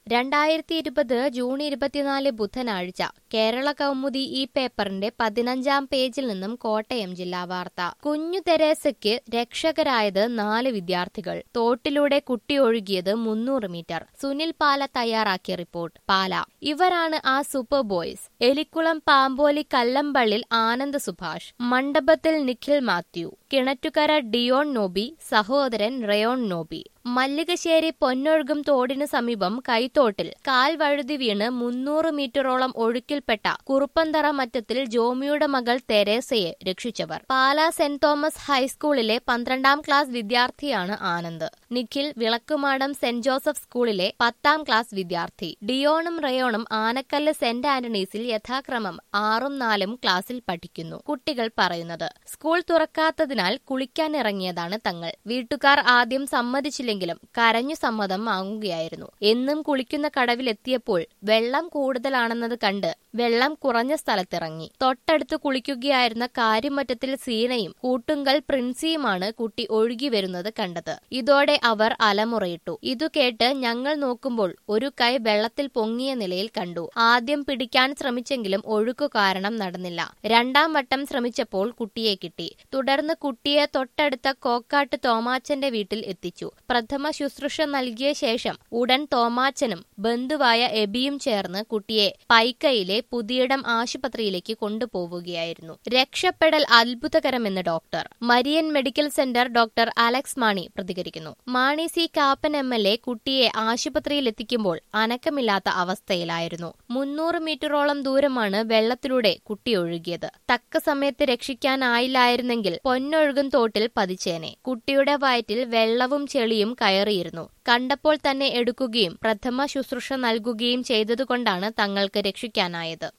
രണ്ടായിരത്തി ഇരുപത് ജൂൺ ഇരുപത്തിനാല് ബുധനാഴ്ച കേരള കൗമുദി ഈ പേപ്പറിന്റെ പതിനഞ്ചാം പേജിൽ നിന്നും കോട്ടയം ജില്ലാ വാർത്ത കുഞ്ഞു തെരേസയ്ക്ക് രക്ഷകരായത് നാല് വിദ്യാർത്ഥികൾ തോട്ടിലൂടെ കുട്ടി ഒഴുകിയത് മുന്നൂറ് മീറ്റർ സുനിൽ പാല തയ്യാറാക്കിയ റിപ്പോർട്ട് പാല ഇവരാണ് ആ സൂപ്പർ ബോയ്സ് എലിക്കുളം പാമ്പോലി കല്ലമ്പള്ളിൽ ആനന്ദ് സുഭാഷ് മണ്ഡപത്തിൽ നിഖിൽ മാത്യു കിണറ്റുകര ഡിയോൺ നോബി സഹോദരൻ റയോൺ നോബി മല്ലികശ്ശേരി പൊന്നൊഴുകും തോടിനു സമീപം കൈത്തോട്ടിൽ കാൽ വഴുതി വീണ് മുന്നൂറ് മീറ്ററോളം ഒഴുക്കിൽപ്പെട്ട കുറുപ്പന്തറ മറ്റത്തിൽ ജോമിയുടെ മകൾ തെരേസയെ രക്ഷിച്ചവർ പാലാ സെന്റ് തോമസ് ഹൈസ്കൂളിലെ പന്ത്രണ്ടാം ക്ലാസ് വിദ്യാർത്ഥിയാണ് ആനന്ദ് നിഖിൽ വിളക്കുമാടം സെന്റ് ജോസഫ് സ്കൂളിലെ പത്താം ക്ലാസ് വിദ്യാർത്ഥി ഡിയോണും റയോണും ആനക്കല്ല് സെന്റ് ആന്റണീസിൽ യഥാക്രമം ആറും നാലും ക്ലാസ്സിൽ പഠിക്കുന്നു കുട്ടികൾ പറയുന്നത് സ്കൂൾ തുറക്കാത്തതിനാൽ കുളിക്കാനിറങ്ങിയതാണ് തങ്ങൾ വീട്ടുകാർ ആദ്യം സമ്മതിച്ചില്ലെങ്കിലും കരഞ്ഞു സമ്മതം വാങ്ങുകയായിരുന്നു എന്നും കുളിക്കുന്ന കടവിലെത്തിയപ്പോൾ വെള്ളം കൂടുതലാണെന്നത് കണ്ട് വെള്ളം കുറഞ്ഞ സ്ഥലത്തിറങ്ങി തൊട്ടടുത്ത് കുളിക്കുകയായിരുന്ന കാര്യമറ്റത്തിൽ സീനയും കൂട്ടുങ്കൽ പ്രിൻസിയുമാണ് കുട്ടി ഒഴുകി വരുന്നത് കണ്ടത് ഇതോടെ അവർ അലമുറയിട്ടു ഇതു കേട്ട് ഞങ്ങൾ നോക്കുമ്പോൾ ഒരു കൈ വെള്ളത്തിൽ പൊങ്ങിയ നിലയിൽ കണ്ടു ആദ്യം പിടിക്കാൻ ശ്രമിച്ചെങ്കിലും ഒഴുക്കു കാരണം നടന്നില്ല രണ്ടാം വട്ടം ശ്രമിച്ചപ്പോൾ കുട്ടിയെ കിട്ടി തുടർന്ന് കുട്ടിയെ തൊട്ടടുത്ത കോക്കാട്ട് തോമാച്ചന്റെ വീട്ടിൽ എത്തിച്ചു പ്രഥമ ശുശ്രൂഷ നൽകിയ ശേഷം ഉടൻ തോമാച്ചനും ബന്ധുവായ എബിയും ചേർന്ന് കുട്ടിയെ പൈക്കയിലെ പുതിയിടം ആശുപത്രിയിലേക്ക് കൊണ്ടുപോവുകയായിരുന്നു രക്ഷപ്പെടൽ അത്ഭുതകരമെന്ന് doctor Marian medical centre doctor Alex Mani പ്രതികരിക്കുന്നു Mani C Kappan M L A കുട്ടിയെ ആശുപത്രിയിൽ എത്തിക്കുമ്പോൾ അനക്കമില്ലാത്ത അവസ്ഥയിലായിരുന്നു മുന്നൂറ് മീറ്ററോളം ദൂരമാണ് വെള്ളത്തിലൂടെ കുട്ടി ഒഴുകിയത് തക്ക സമയത്ത് രക്ഷിക്കാനായില്ലായിരുന്നെങ്കിൽ പൊന്നൊഴുകും തോട്ടിൽ പതിച്ചേനെ കുട്ടിയുടെ വയറ്റിൽ വെള്ളവും ചെളിയും കയറിയിരുന്നു കണ്ടപ്പോൾ തന്നെ എടുക്കുകയും പ്രഥമ ശുശ്രൂഷ നൽകുകയും ചെയ്തതുകൊണ്ടാണ് തങ്ങൾക്ക് രക്ഷിക്കാനായത്